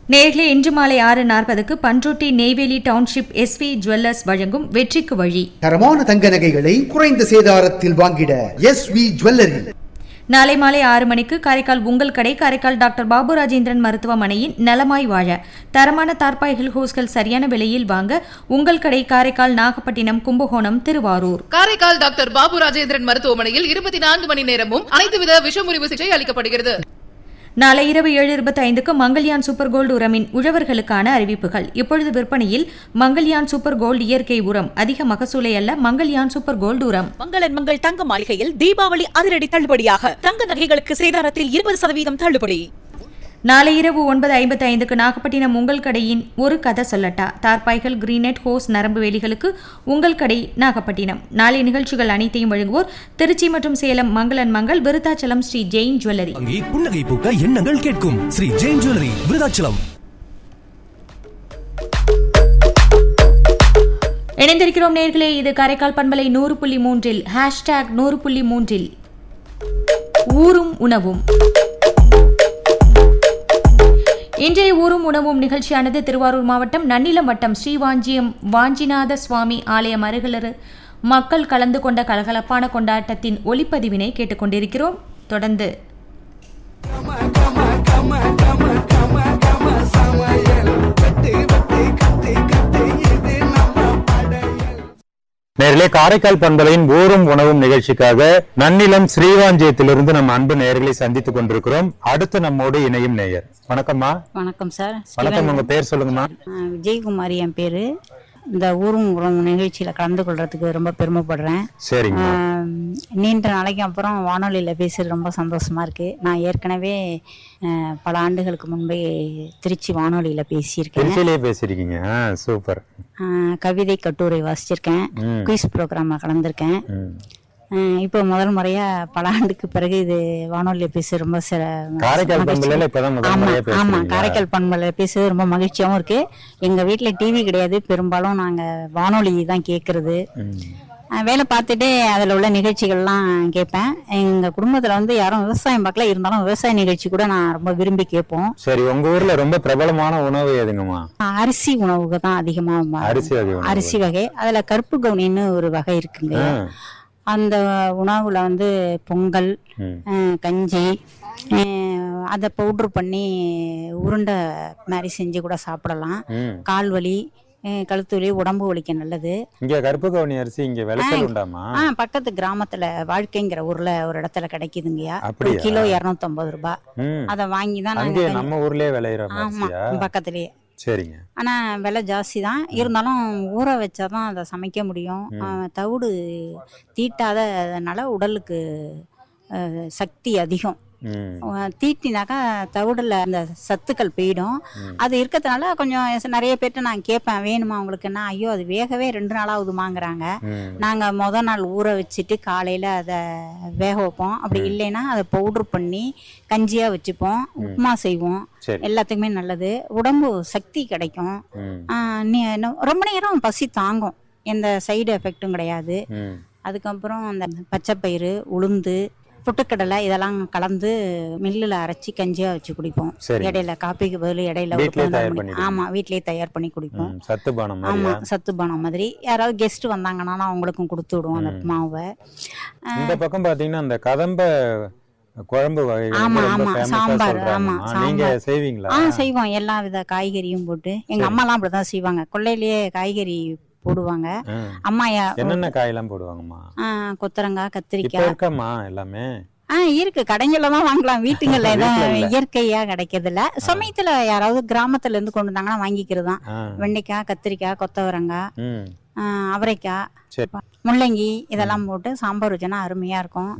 நேர்களே இன்று மாலை ஆறு நாற்பதுக்கு Panruti Neyveli township SV jewellers வழங்கும் வெற்றிக்கு வழி தரமான தங்க நகைகளை குறைந்த சேதாரத்தில் வாங்கிட எஸ் வி ஜுவல்லரி நாளை மாலை ஆறு மணிக்கு காரைக்கால் உங்கள் கடை காரைக்கால் டாக்டர் பாபு ராஜேந்திரன் மருத்துவமனையின் நலமாய் வாழ தரமான தார்பாய்கள் ஹோஸ்கள் சரியான விலையில் வாங்க உங்கள் கடை காரைக்கால் நாகப்பட்டினம் கும்பகோணம் திருவாரூர் காரைக்கால் டாக்டர் பாபு ராஜேந்திரன் மருத்துவமனையில் இருபத்தி நான்கு மணி நேரமும் அனைத்து வித விஷமுறிவு சிகிச்சை அளிக்கப்படுகிறது நாளை இரவு ஏழு இருபத்தி ஐந்துக்கு மங்கல்யான் சூப்பர் கோல்டு உரமின் உழவர்களுக்கான அறிவிப்புகள் இப்பொழுது விற்பனையில் மங்கல்யான் சூப்பர் கோல்டு இயற்கை உரம் அதிக மகசூலை அல்ல மங்கல்யான் சூப்பர் கோல்டு உரம் மங்களன் மங்கள் தங்க மாளிகையில் தீபாவளி அதிரடி தள்ளுபடியாக தங்க நகைகளுக்கு சேதாரத்தில் இருபது சதவீதம் தள்ளுபடி நாளை இரவு ஒன்பது ஐம்பத்தி ஐந்துக்கு நாகப்பட்டினம் உங்கள் கடையின் ஒரு கதை சொல்லட்டா தார்பாய்கள் கிரீனெட் ஹோஸ் நரம்பு வேலிகளுக்கு உங்கள் கடை நாகப்பட்டினம் நாளை நிகழ்ச்சிகள் அனைத்தையும் வழங்குவோர் திருச்சி மற்றும் சேலம் மங்களன் மங்கள் விருத்தாச்சலம் ஸ்ரீ ஜெயின் ஜுவல்லரி அங்கே புன்னகை பூக்க எண்ணங்கள் கேட்கும் ஸ்ரீ ஜெயின் ஜுவல்லரி விருதாச்சலம் இணைந்திருக்கிறோம் நேர்களே இது காரைக்கால் பண்பலை நூறு புள்ளி மூன்றில் ஹேஷ்டேக் நூறு புள்ளி மூன்றில் ஊரும் உணவும் இன்றைய ஊரும் உணவும் நிகழ்ச்சியானது திருவாரூர் மாவட்டம் நன்னிலம் வட்டம் ஸ்ரீவாஞ்சியம் வாஞ்சிநாத சுவாமி ஆலயம் அருகிலரு மக்கள் கலந்து கொண்ட கலகலப்பான கொண்டாட்டத்தின் ஒளிப்பதிவினை கேட்டுக்கொண்டிருக்கிறோம் தொடர்ந்து நேர்களே காரைக்கால் பண்பலையின் ஊரும் உணவும் நிகழ்ச்சிக்காக நன்னிலம் ஸ்ரீவாஞ்சியத்திலிருந்து நம்ம அன்பு நேயர்களை சந்தித்துக் கொண்டிருக்கிறோம் அடுத்து நம்மோடு இணையும் நேயர் வணக்கம்மா வணக்கம் சார் வணக்கம் உங்க பேர் சொல்லுங்கம்மா ஆ, விஜயகுமாரி என் பேரு இந்த ஊரும் உரம் நிகழ்ச்சியில கலந்து கொள்றதுக்கு ரொம்ப பெருமைப்படுறேன் சரிங்க ஆ, நீண்ட நாளைக்கு அப்புறம் வானொலியில பேசுறது ரொம்ப சந்தோஷமா இருக்கு நான் ஏற்கனவே ஆ, பல ஆண்டுகளுக்கு முன்பே திருச்சி வானொலியில பேசியிருக்கேன் திருச்சியிலேயே பேசிருக்கீங்க ஆ, சூப்பர் ஆ, கவிதை கட்டுரை வாசிச்சிருக்கேன் ம். குயிஸ் ப்ரோக்ராம்ல கலந்திருக்கேன் ம். ஆ, இப்போ முதல் முறையா பல ஆண்டுக்கு பிறகு இது வானொலியில பேச ரொம்ப சிற காரைக்கால் மகிழ்ச்சி. பண்பலையில இப்பதான் முதல் ஆமா முறையா ஆமா பேசுறீங்க காரைக்கால் பண்பலை பேசுறது ரொம்ப மகிழ்ச்சியாவும் இருக்கு எங்க வீட்ல டிவி கிடையாது பெரும்பாலும் நாங்க வானொலி தான் கேக்குறது ம். அஹ் வேலை பார்த்துட்டு அதுல உள்ள நிகழ்ச்சிகள்லாம் கேட்பேன் எங்க குடும்பத்துல வந்து யாரும் விவசாயம் பார்க்கல இருந்தாலும் விவசாய நிகழ்ச்சி கூட நான் ரொம்ப விரும்பி கேட்போம் சரி உங்க ஊர்ல ரொம்ப பிரபலமான உணவு எதுங்கம்மா அரிசி உணவுக்கு தான் அதிகமா ம- அரிசி வகை உணவு. அரிசி வகை அதுல கருப்பு கவுனின்னு ஒரு வகை இருக்குங்க ஆ. அந்த உணவுல வந்து பொங்கல் ம். அஹ் கஞ்சி அஹ் அதை பவுட்ரு பண்ணி உருண்டை மாதிரி செஞ்சு கூட சாப்பிடலாம் ம். கால் வலி அஹ் கழுத்து வலி உடம்பு வலிக்க நல்லது இங்க கருப்பு கவுனி அரிசி இங்க விளைச்சல் உண்டாமா ஆ பக்கத்து கிராமத்துல வாழ்க்கைங்கிற ஊர்ல ஒரு இடத்துல கிடைக்குதுங்கய்யா ஒரு அப்படியா? கிலோ இரநூத்தம்பது ரூபாய் ம். அதை வாங்கி தான் அங்கே நாங்க நம்ம ஊர்லயே விளையிற ஆமா அரிசியா பக்கத்துலயே சரிங்க ஆனா விலை ஜாஸ்தி தான் இருந்தாலும் ஊற வச்சாதான் அதை சமைக்க முடியும் ஆ, தவிடு தீட்டாதனால உடலுக்கு அஹ், சக்தி அதிகம் ம். அஹ், தீட்டினாக்கா தவிடுல அந்த சத்துக்கள் போயிடும் அது இருக்கிறதுனால கொஞ்சம் ச- நிறைய பேர்ட்ட நான் கேட்பேன் வேணுமா உங்களுக்குன்னா ஐயோ அது வேகவே ரெண்டு நாள் ஆகுதுமாங்கிறாங்க ம். நாங்க முத நாள் ஊற வச்சுட்டு காலையில அதை வேக வைப்போம் அப்படி இல்லைன்னா அதை பவுடர் பண்ணி கஞ்சியா வச்சுப்போம் உப்புமா செய்வோம் சரி எல்லாத்துக்குமே நல்லது உடம்பு சக்தி கிடைக்கும் ம். ஆஹ் நீ- இன்னும் ரொம்ப நேரம் பசி தாங்கும் எந்த சைடு எஃபெக்ட்டும் கிடையாது ம். அதுக்கப்புறம் அந்த பச்சைப்பயிறு உளுந்து பொட்டுக்கடலை இதெல்லாம் கலந்து மில்லில் அரைச்சி கஞ்சியா வச்சு குடிப்போம் சரிங்க. இடையில காப்பிக்கு பதில் இடையில ஒரு வீட்லயே பதினாலு தயார் மணி- பண்ணிடுவீங்க. ஆமா வீட்லயே தயார் பண்ணி குடிப்போம் ம். சத்து பானம் ஆமா மாதிரியா சத்து பானம் மாதிரி யாராவது கெஸ்ட் வந்தாங்கன்னா நான் அவங்களுக்கும் கொடுத்து விடுவோம் அந்த மாவை இந்த பக்கம் பாத்தீங்கன்னா அந்த கதம்ப குழம்பு வகைகள் ஆமா, வந்து ரொம்ப ஆமா, ஃபேமஸா சாம்பார், சொல்றாங்க ஆமா, நீங்க சாம்பார். செய்வீங்களா ஆ செய்வோம் எல்லா வித காய்கறியும் போட்டு எங்க அம்மாலாம் அப்படிதான் செய்வாங்க கொள்ளையிலேயே காய்கறி போடுவாங்க ம். அம்மா யா- என்னென்ன காயெல்லாம் போடுவாங்கம்மா ஆ, கொத்தரங்காய் இப்ப கத்திரிக்காய் இருக்கம்மா எல்லாமே ஆ இருக்கு கடைங்கள்ல தான் வாங்கலாம் வீட்டுங்கள்ல வீட்டுல எதுவும் இல்ல. இயற்கையா கிடைக்கிறது இல்ல சமயத்துல யாராவது கிராமத்துல இருந்து கொண்டு வந்தாங்கன்னா வாங்கிக்கிறது தான் ஆ. வெண்டைக்காய் கத்திரிக்காய் கொத்தவரங்காய் ம். ஆ, அவரைக்காய் சரி முள்ளங்கி இதெல்லாம் போட்டு சாம்பார் வச்சோன்னா அருமையா இருக்கும்